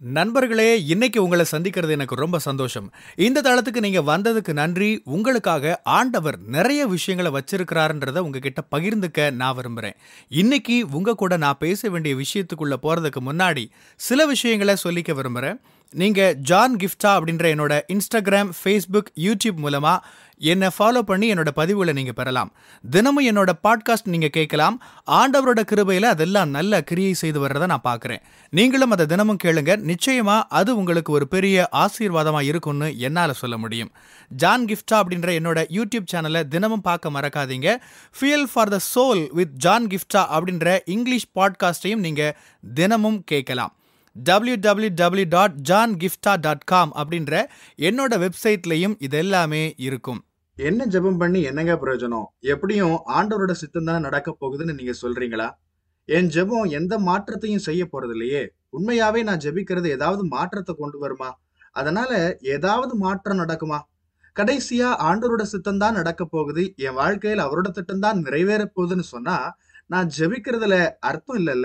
நண்பர்களே இன்னைக்கு உங்களை சந்திக்கிறது எனக்கு ரொம்ப சந்தோஷம் இந்த தளத்துக்கு நீங்க வந்ததுக்கு நன்றி உங்களுக்காக ஆண்டவர் நிறைய விஷயங்களை வச்சிருக்கிறாருன்றத உங்ககிட்ட பகிர்ந்துக்க நான் விரும்புறேன் இன்னைக்கு உங்க கூட நான் பேச வேண்டிய விஷயத்துக்குள்ள போறதுக்கு முன்னாடி சில விஷயங்களை சொல்லிக்க விரும்புறேன் நீங்க ஜான் கிஃப்டா அப்படின்ற என்னோட இன்ஸ்டாகிராம் ஃபேஸ்புக் யூடியூப் மூலமா என்னை ஃபாலோ பண்ணி என்னோட பதிவுகளை நீங்க பெறலாம் தினமும் என்னோட பாட்காஸ்ட் நீங்க கேட்கலாம் ஆண்டவரோட கிருபையில அதெல்லாம் நல்ல கிரியை செய்து வர்றதை நான் பார்க்குறேன் நீங்களும் அதை தினமும் கேளுங்க நிச்சயமா அது உங்களுக்கு ஒரு பெரிய ஆசீர்வாதமா இருக்கும்னு என்னால சொல்ல முடியும் ஜான் கிஃப்டா அப்படின்ற என்னோட யூடியூப் சேனலை தினமும் பார்க்க மறக்காதீங்க fuel for the soul with John Gifta அப்படின்ற இங்கிலீஷ் பாட்காஸ்டையும் நீங்க தினமும் கேட்கலாம் www.johngifta.com dot John Gifta dot com அப்படின்ற என்னோட வெப்சைட்லையும் இது எல்லாமே இருக்கும் என்ன ஜெபம் பண்ணி என்னங்க பிரயோஜனம் எப்படியும் ஆண்டவரோட சித்தம் தானே நடக்க போகுதுன்னு நீங்க சொல்றீங்களா என் ஜெபம் எந்த மாற்றத்தையும் செய்ய போறது இல்லையே உண்மையாவே நான் ஜெபிக்கிறது ஏதாவது மாற்றத்தை கொண்டு வருமா அதனால ஏதாவது மாற்றம் நடக்குமா கடைசியா ஆண்டவரோட சித்தம் தான் நடக்க போகுது என் வாழ்க்கையில் அவரோட திட்டம் தான் நிறைவேற போகுதுன்னு சொன்னா நான் ஜெபிக்கிறதுல அர்த்தம் இல்லைல்ல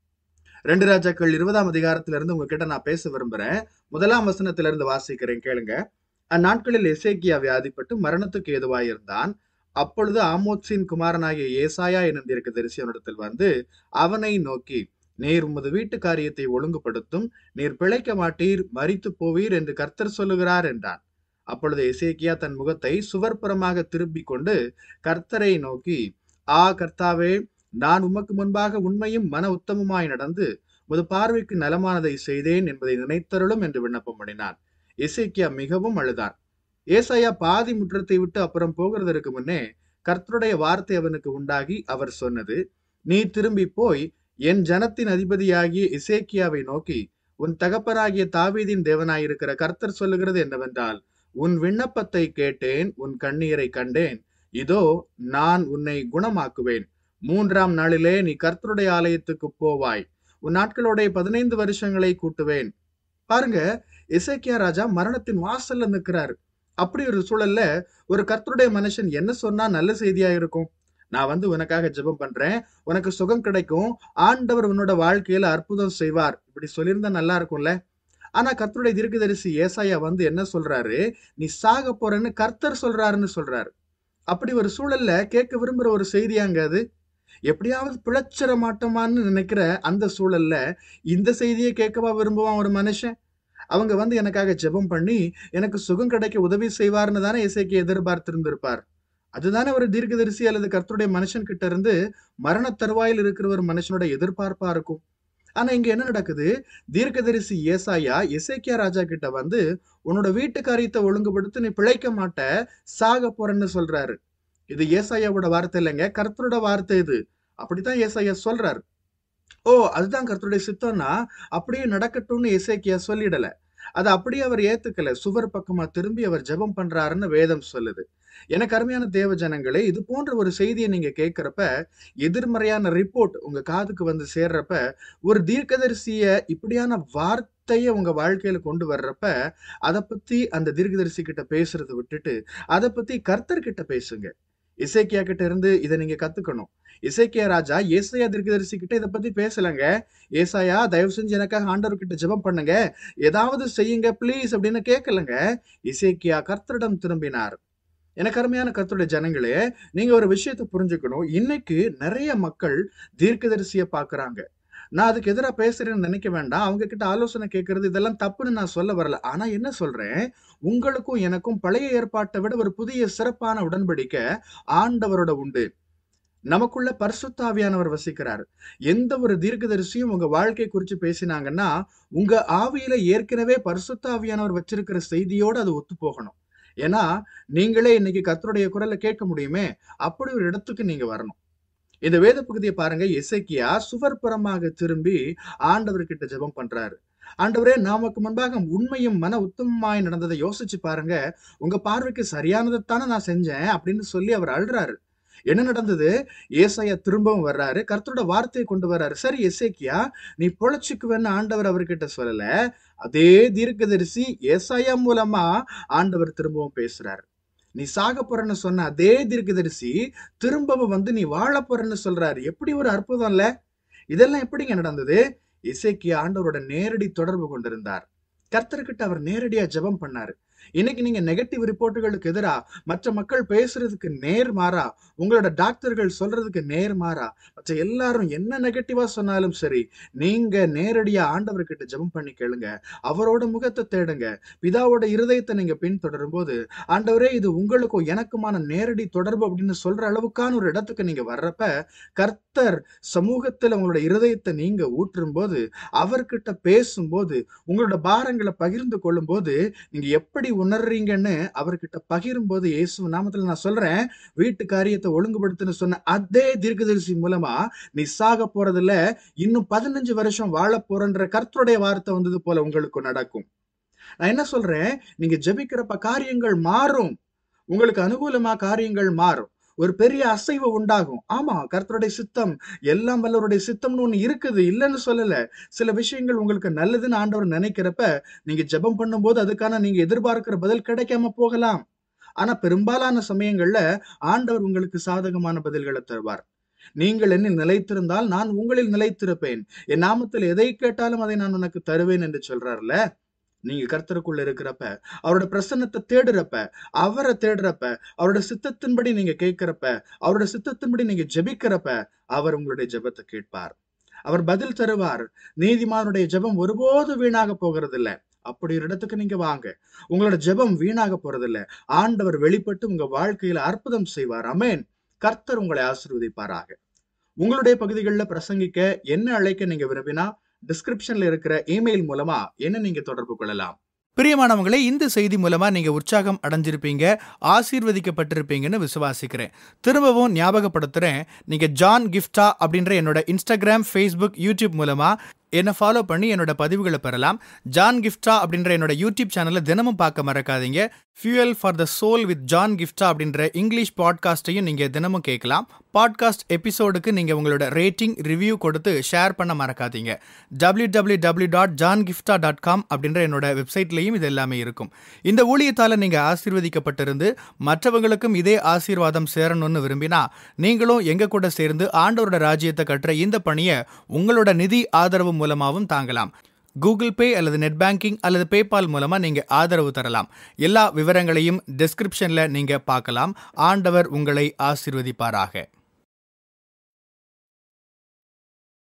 ரெண்டு ராஜாக்கள் இருபதாம் அதிகாரத்துல இருந்து உங்ககிட்ட நான் பேச விரும்புறேன் முதலாம் வசனத்துல இருந்து வாசிக்கிறேன் கேளுங்க அந்நாட்களில் எசேக்கியா வியாதிப்பட்டு மரணத்துக்கு ஏதுவாயிருந்தான் அப்பொழுது ஆமோத்சின் குமாரனாகிய ஏசாயா என்னும் தீர்க்கதரிசி அவனிடத்தில் வந்து அவனை நோக்கி நீர் உமது வீட்டு காரியத்தை ஒழுங்குபடுத்தும் நீர் பிழைக்க மாட்டீர் மரித்து போவீர் என்று கர்த்தர் சொல்லுகிறார் என்றான் அப்பொழுது எசேக்கியா தன் முகத்தை சுவர்ப்புறமாக திருப்பிக் கொண்டு கர்த்தரை நோக்கி ஆ கர்த்தாவே நான் உமக்கு முன்பாக உண்மையும் மன உத்தமமாய் நடந்து உமது பார்வைக்கு நலமானதை செய்தேன் என்பதை நினைத்தருளும் என்று விண்ணப்பம் பண்ணினான் எசேக்கியா மிகவும் அழுதான் ஏசாயா பாதி முற்றத்தை விட்டு அப்புறம் போகிறதற்கு முன்னே கர்த்தருடைய வார்த்தை அவனுக்கு உண்டாகி அவர் சொன்னது நீ திரும்பி போய் என் ஜனத்தின் அதிபதியாகிய இசேக்கியாவை நோக்கி உன் தகப்பனாகிய தாவீதின் தேவனாயிருக்கிற கர்த்தர் சொல்லுகிறது என்னவென்றால் உன் விண்ணப்பத்தை கேட்டேன் உன் கண்ணீரை கண்டேன் இதோ நான் உன்னை குணமாக்குவேன் மூன்றாம் நாளிலே நீ கர்த்தருடைய ஆலயத்துக்கு போவாய் உன் நாட்களுடைய பதினைந்து வருஷங்களை கூட்டுவேன் பாருங்க இசைக்கியா ராஜா மரணத்தின் வாசல்ல நிற்கிறாரு அப்படி ஒரு சூழல்ல ஒரு கர்த்தருடைய மனுஷன் என்ன சொன்னா நல்ல செய்தியா இருக்கும் நான் வந்து உனக்காக ஜெபம் பண்றேன் உனக்கு சுகம் கிடைக்கும் ஆண்டவர் உன்னோட வாழ்க்கையில அற்புதம் செய்வார் இப்படி சொல்லியிருந்தா நல்லா இருக்கும்ல ஆனா கர்த்தருடைய தீர்க்கதரிசி ஏசாயா வந்து என்ன சொல்றாரு நீ சாக போறேன்னு கர்த்தர் சொல்றாருன்னு சொல்றாரு அப்படி ஒரு சூழல்ல கேட்க விரும்புற ஒரு செய்தியாங்க அது எப்படியாவது பிழைச்சிட மாட்டோமான்னு நினைக்கிற அந்த சூழல்ல இந்த செய்தியை கேட்கவா விரும்புவான் ஒரு மனுஷன் அவங்க வந்து எனக்காக ஜெபம் பண்ணி எனக்கு சுகம் கிடைக்க உதவி செய்வார்னு தானே இசைக்கு எதிர்பார்த்திருந்திருப்பார் அதுதானே ஒரு தீர்க்கதரிசி அல்லது கர்த்தருடைய மனுஷன் கிட்ட இருந்து மரண தருவாயில் இருக்கிற ஒரு மனுஷனோட எதிர்பார்ப்பா இருக்கும் ஆனா இங்க என்ன நடக்குது தீர்க்கதரிசி ஏசாயா இசைக்கியா ராஜா கிட்ட வந்து உன்னோட வீட்டு காரியத்தை ஒழுங்குபடுத்தி நீ பிழைக்க மாட்ட சாக போறேன்னு சொல்றாரு இது ஏசாயாவோட வார்த்தை இல்லைங்க கர்த்தரோட வார்த்தை இது அப்படித்தான் ஏசாயா சொல்றாரு ஓ அதுதான் கர்த்தருடைய சித்தம்னா அப்படியே நடக்கட்டும்னு இசைக்கியா சொல்லிடல அதை அப்படியே அவர் ஏத்துக்கல சுவர் பக்கமா திரும்பி அவர் ஜெபம் பண்றாருன்னு வேதம் சொல்லுது எனக்கு அருமையான தேவ ஜனங்களே இது போன்ற ஒரு செய்தியை நீங்க கேட்கிறப்ப எதிர்மறையான ரிப்போர்ட் உங்க காதுக்கு வந்து சேர்றப்ப ஒரு தீர்க்கதரிசிய இப்படியான வார்த்தையை உங்க வாழ்க்கையில கொண்டு வர்றப்ப அதை பத்தி அந்த தீர்க்கதரிசி கிட்ட பேசுறதை விட்டுட்டு அதை பத்தி கர்த்தர் கிட்ட பேசுங்க இசைக்கியா கிட்ட இருந்து இதை நீங்க கத்துக்கணும் இசைக்கியா ராஜா ஏசாயா தீர்க்கதரிசி கிட்ட இதை பத்தி பேசலங்க ஏசாயா தயவு செஞ்சு எனக்காக ஆண்டவர் கிட்ட ஜெபம் பண்ணுங்க ஏதாவது செய்யுங்க ப்ளீஸ் அப்படின்னு கேட்கலங்க இசைக்கியா கர்த்தரிடம் திரும்பினார் எனக்கு அருமையான கர்த்தருடைய ஜனங்களே நீங்க ஒரு விஷயத்தை புரிஞ்சுக்கணும் இன்னைக்கு நிறைய மக்கள் தீர்க்கதரிசிய பாக்குறாங்க நான் அதுக்கு எதிராக பேசுறேன்னு நினைக்க வேண்டாம் அவங்க கிட்ட ஆலோசனை கேட்கறது இதெல்லாம் தப்புன்னு நான் சொல்ல வரல ஆனா என்ன சொல்றேன் உங்களுக்கும் எனக்கும் பழைய ஏற்பாட்டை விட ஒரு புதிய சிறப்பான உடன்படிக்கை ஆண்டவரோட உண்டு நமக்குள்ள பரிசுத்தாவியானவர் வசிக்கிறார் எந்த ஒரு தீர்க்கதரிசியும் உங்க வாழ்க்கை குறித்து பேசினாங்கன்னா உங்க ஆவியில ஏற்கனவே பரிசுத்தாவியானவர் வச்சிருக்கிற செய்தியோட அது ஒத்து போகணும் ஏன்னா நீங்களே இன்னைக்கு கத்தருடைய குரலை கேட்க முடியுமே அப்படி ஒரு இடத்துக்கு நீங்க வரணும் இந்த வேத பகுதியை பாருங்க இசைக்கியா சுவர்புறமாக திரும்பி ஆண்டவர்கிட்ட ஜெபம் பண்றாரு ஆண்டவரே நமக்கு முன்பாக உண்மையும் மன உத்தமமாய் நடந்ததை யோசிச்சு பாருங்க உங்க பார்வைக்கு சரியானதைத்தானே நான் செஞ்சேன் அப்படின்னு சொல்லி அவர் அழுறாரு என்ன நடந்தது ஏசாயா திரும்பவும் வர்றாரு கர்த்தரோட வார்த்தையை கொண்டு வர்றாரு சரி எசேக்கியா நீ பொழைச்சுக்குவேன்னு ஆண்டவர் அவர்கிட்ட சொல்லல அதே தீர்க்கதரிசி ஏசாயா மூலமா ஆண்டவர் திரும்பவும் பேசுறாரு நீ சாக போறன்னு சொன்ன அதே தீர்க்கதரிசி திரும்பவும் வந்து நீ வாழ போறன்னு சொல்றாரு எப்படி ஒரு அற்புதம் இல்ல இதெல்லாம் எப்படிங்க நடந்தது இசைக்கு ஆண்டவரோட நேரடி தொடர்பு கொண்டிருந்தார் கர்த்தர்கிட்ட அவர் நேரடியா ஜெபம் பண்ணாரு இன்னைக்கு நீங்க நெகட்டிவ் ரிப்போர்ட்டுகளுக்கு எதிரா மற்ற மக்கள் பேசுறதுக்கு நேர் மாறா உங்களோட டாக்டர்கள் சொல்றதுக்கு நேர் மாறா மற்ற எல்லாரும் என்ன நெகட்டிவா சொன்னாலும் சரி நீங்க நேரடியா ஆண்டவர்கிட்ட ஜெபம் பண்ணி கேளுங்க அவரோட முகத்தை தேடுங்க பிதாவோட இருதயத்தை நீங்க பின்தொடரும் போது ஆண்டவரே இது உங்களுக்கும் எனக்குமான நேரடி தொடர்பு அப்படின்னு சொல்ற அளவுக்கான ஒரு இடத்துக்கு நீங்க வர்றப்ப கர்த்தர் சமூகத்துல உங்களோட இருதயத்தை நீங்க ஊற்றும் போது அவர்கிட்ட பேசும்போது உங்களோட பாரங்களை பகிர்ந்து கொள்ளும் போது நீங்க எப்படி உணர்றீங்கன்னு அவர்கிட்ட பகிரும்போது இயேசு நாமத்துல நான் சொல்றேன் வீட்டு காரியத்தை ஒழுங்குபடுத்துன்னு சொன்ன அதே தீர்க்கதரிசி மூலமா நீ சாக போறதுல இன்னும் பதினஞ்சு வருஷம் வாழ போறன்ற கர்த்தருடைய வார்த்தை வந்தது போல உங்களுக்கு நடக்கும் நான் என்ன சொல்றேன் நீங்க ஜெபிக்கிறப்ப காரியங்கள் மாறும் உங்களுக்கு அனுகூலமா காரியங்கள் மாறும் ஒரு பெரிய அசைவு உண்டாகும் ஆமா கர்த்தருடைய சித்தம் எல்லாம் வல்லவருடைய சித்தம்னு ஒண்ணு இருக்குது இல்லைன்னு சொல்லல சில விஷயங்கள் உங்களுக்கு நல்லதுன்னு ஆண்டவர் நினைக்கிறப்ப நீங்க ஜெபம் பண்ணும்போது அதுக்கான நீங்க எதிர்பார்க்கிற பதில் கிடைக்காம போகலாம் ஆனா பெரும்பாலான சமயங்கள்ல ஆண்டவர் உங்களுக்கு சாதகமான பதில்களை தருவார் நீங்கள் என்னில் நிலைத்திருந்தால் நான் உங்களில் நிலைத்திருப்பேன் என் நாமத்தில் எதை கேட்டாலும் அதை நான் உனக்கு தருவேன் என்று சொல்றாருல நீங்க கர்த்தருக்குள்ள இருக்கிறப்ப அவரோட பிரசன்னத்தை தேடுறப்ப அவரை தேடுறப்ப அவரோட சித்தத்தின்படி நீங்க கேட்கிறப்ப அவரோட சித்தத்தின்படி நீங்க ஜெபிக்கிறப்ப அவர் உங்களுடைய ஜெபத்தை கேட்பார் அவர் பதில் தருவார் நீதிமானுடைய ஜெபம் ஒருபோது வீணாக போகிறது இல்ல அப்படி ஒரு இடத்துக்கு நீங்க வாங்க உங்களோட ஜெபம் வீணாக போறதில்ல ஆண்டவர் வெளிப்பட்டு உங்க வாழ்க்கையில அற்புதம் செய்வார் அமேன் கர்த்தர் உங்களை ஆசீர்வதிப்பாராக உங்களுடைய பகுதிகளில் பிரசங்கிக்க என்ன அழைக்க நீங்க விரும்பினா டிஸ்கிரிப்ஷன்ல இருக்கிற இமெயில் மூலமா என்ன நீங்க தொடர்பு கொள்ளலாம் பிரியமானவங்களே இந்த செய்தி மூலமா நீங்க உற்சாகம் அடைஞ்சிருப்பீங்க ஆசீர்வதிக்கப்பட்டிருப்பீங்கன்னு விசுவாசிக்கிறேன் திரும்பவும் ஞாபகப்படுத்துறேன் நீங்க ஜான் கிஃப்டா அப்படின்ற என்னோட இன்ஸ்டாகிராம் ஃபேஸ்புக் யூடியூப் மூலமா என்னை ஃபாலோ பண்ணி என்னோட பதிவுகளை பெறலாம் ஜான் கிஃப்டா அப்படின்ற என்னோட யூடியூப் சேனலை தினமும் பார்க்க மறக்காதீங்க fuel for the soul with John Gifta அப்படின்ற இங்கிலீஷ் பாட்காஸ்ட்டையும் நீங்கள் தினமும் கேட்கலாம் பாட்காஸ்ட் எபிசோடுக்கு நீங்கள் உங்களோட ரேட்டிங் ரிவ்யூ கொடுத்து ஷேர் பண்ண மறக்காதீங்க W W W dot John Gifta dot com அப்படின்ற என்னோட வெப்சைட்லையும் இது எல்லாமே இருக்கும் இந்த ஊழியத்தால் நீங்கள் ஆசீர்வதிக்கப்பட்டிருந்து மற்றவங்களுக்கும் இதே ஆசீர்வாதம் சேரணும்னு விரும்பினா நீங்களும் எங்க கூட சேர்ந்து ஆண்டவரோட ராஜ்யத்தை கட்டுற இந்த பணியை உங்களோட நிதி ஆதரவு மூலமாகவும் தாங்கலாம் கூகுள் பே அல்லது நெட் பேங்கிங் அல்லது பேபால் மூலமா நீங்க ஆதரவு தரலாம் எல்லா விவரங்களையும் டிஸ்கிரிப்ஷன்ல நீங்க பார்க்கலாம் ஆண்டவர் உங்களை ஆசீர்வதிப்பாராக